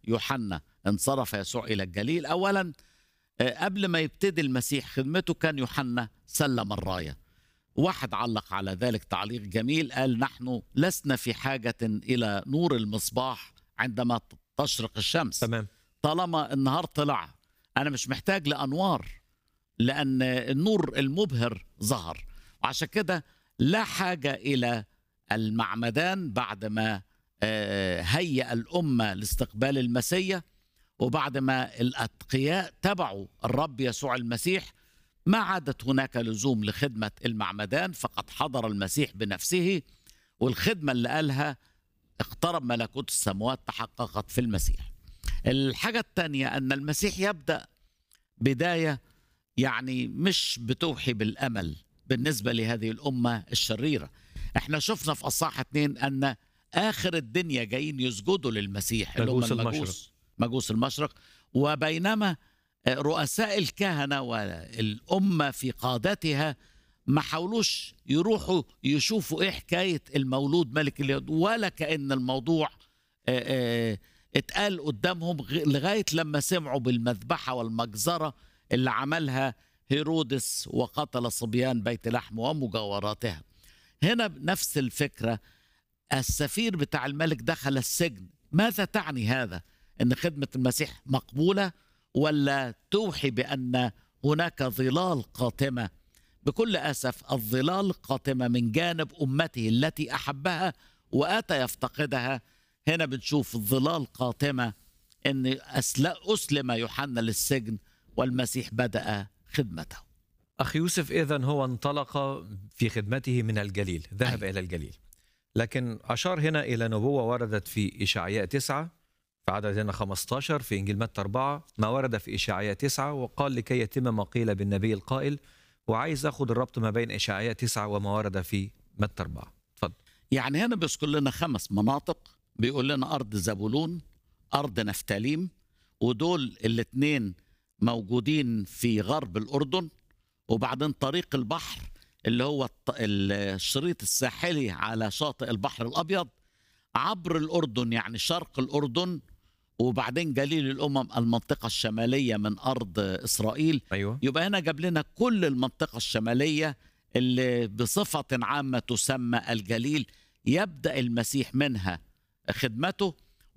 يوحنا انصرف يسوع إلى الجليل أولا آه، قبل ما يبتدي المسيح خدمته كان يوحنا سلم الراية واحد علق على ذلك تعليق جميل قال نحن لسنا في حاجة إلى نور المصباح عندما تشرق الشمس تمام طالما النهار طلع أنا مش محتاج لأنوار لأن النور المبهر ظهر وعشان كده لا حاجة إلى المعمدان بعد ما آه، هيأ الأمة لاستقبال المسيح وبعد ما الأتقياء تبعوا الرب يسوع المسيح ما عادت هناك لزوم لخدمة المعمدان فقد حضر المسيح بنفسه والخدمة اللي قالها اقترب ملكوت السماوات تحققت في المسيح الحاجة الثانية أن المسيح يبدأ بداية يعني مش بتوحي بالأمل بالنسبة لهذه الأمة الشريرة احنا شفنا في أصحاح اتنين أن آخر الدنيا جايين يسجدوا للمسيح اللي هم مجوس المجوس المشرق. مجوس المشرق وبينما رؤساء الكهنة والأمة في قادتها ما حاولوش يروحوا يشوفوا ايه حكاية المولود ملك اليهود ولا كأن الموضوع آه، آه، اتقال قدامهم غ- لغاية لما سمعوا بالمذبحة والمجزرة اللي عملها هيرودس وقتل صبيان بيت لحم ومجاوراتها هنا نفس الفكرة السفير بتاع الملك دخل السجن ماذا تعني هذا ان خدمة المسيح مقبولة ولا توحي بأن هناك ظلال قاتمة بكل أسف الظلال قاتمة من جانب أمته التي أحبها وأتى يفتقدها هنا بنشوف الظلال قاتمة أن أسل- أسلم يوحنا للسجن والمسيح بدأ خدمته أخي يوسف إذا هو انطلق في خدمته من الجليل ذهب أيوة. إلى الجليل لكن أشار هنا إلى نبوة وردت في إشعياء تسعة في عدد هنا 15 في إنجيل متى أربعة ما ورد في إشعياء تسعة وقال لكي يتم ما قيل بالنبي القائل وعايز أخذ الربط ما بين إشعياء تسعة وما ورد في متى أربعة اتفضل يعني هنا بيذكر لنا خمس مناطق بيقول لنا أرض زبولون أرض نفتاليم ودول الاثنين موجودين في غرب الأردن وبعدين طريق البحر اللي هو الط- الشريط الساحلي على شاطئ البحر الأبيض عبر الأردن يعني شرق الأردن وبعدين جليل الأمم المنطقة الشمالية من أرض إسرائيل أيوة يبقى هنا جاب لنا كل المنطقة الشمالية اللي بصفة عامة تسمى الجليل يبدأ المسيح منها خدمته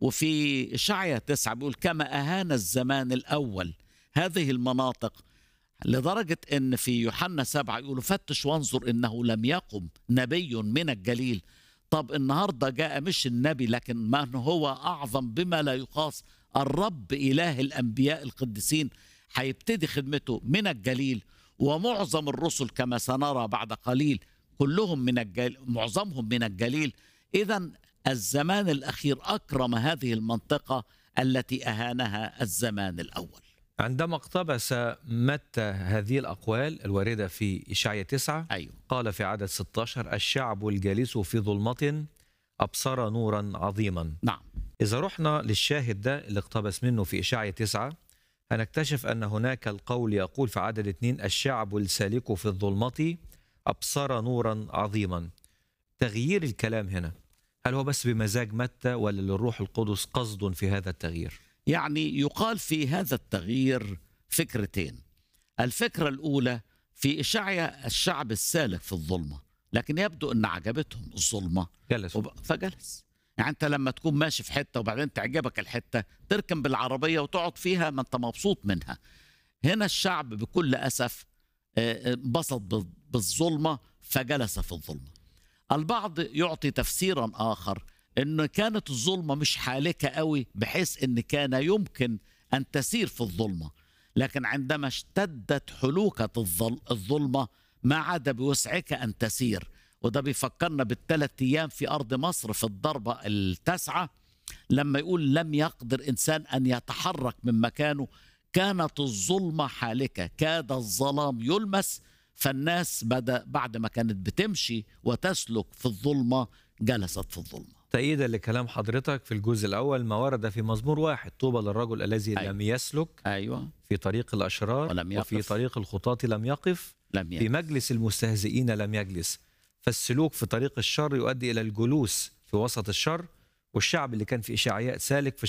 وفي إشعيا تسعة بيقول كما أهان الزمان الأول هذه المناطق لدرجة أن في يوحنا سبعة يقولوا فتش وانظر إنه لم يقم نبي من الجليل طب النهاردة جاء مش النبي لكن من هو أعظم بما لا يقاس الرب إله الأنبياء القديسين هيبتدي خدمته من الجليل ومعظم الرسل كما سنرى بعد قليل كلهم من الجليل معظمهم من الجليل إذا الزمان الأخير أكرم هذه المنطقة التي أهانها الزمان الأول عندما اقتبس متى هذه الأقوال الواردة في إشعياء تسعة أيوه قال في عدد 16 الشعب الجالس في ظلمة أبصر نورا عظيما نعم إذا رحنا للشاهد ده اللي اقتبس منه في إشاعية تسعة هنكتشف أن هناك القول يقول في عدد اثنين الشعب السالك في الظلمة أبصر نورا عظيما تغيير الكلام هنا هل هو بس بمزاج متى ولا للروح القدس قصد في هذا التغيير يعني يقال في هذا التغيير فكرتين الفكرة الأولى في إشعيا الشعب السالك في الظلمة لكن يبدو أن عجبتهم الظلمة جلس وب- فجلس يعني أنت لما تكون ماشي في حتة وبعدين تعجبك الحتة تركن بالعربية وتقعد فيها ما أنت مبسوط منها هنا الشعب بكل أسف آه، آه، انبسط بال- بالظلمة فجلس في الظلمة البعض يعطي تفسيرا آخر أن كانت الظلمة مش حالكة قوي بحيث أن كان يمكن أن تسير في الظلمة لكن عندما اشتدت حلوكة الظل- الظلمة ما عاد بوسعك أن تسير وده بيفكرنا بالثلاث أيام في أرض مصر في الضربة التاسعة لما يقول لم يقدر إنسان أن يتحرك من مكانه كانت الظلمة حالكة كاد الظلام يلمس فالناس بدأ بعد ما كانت بتمشي وتسلك في الظلمة جلست في الظلمة تأييدا لكلام حضرتك في الجزء الأول ما ورد في مزمور واحد طوبى للرجل الذي أيوة. لم يسلك أيوة في طريق الأشرار ولم وفي يقف. طريق الخطاة لم يقف لم في يكن مجلس المستهزئين لم يجلس فالسلوك في طريق الشر يؤدي إلى الجلوس في وسط الشر والشعب اللي كان في إشعياء سالك في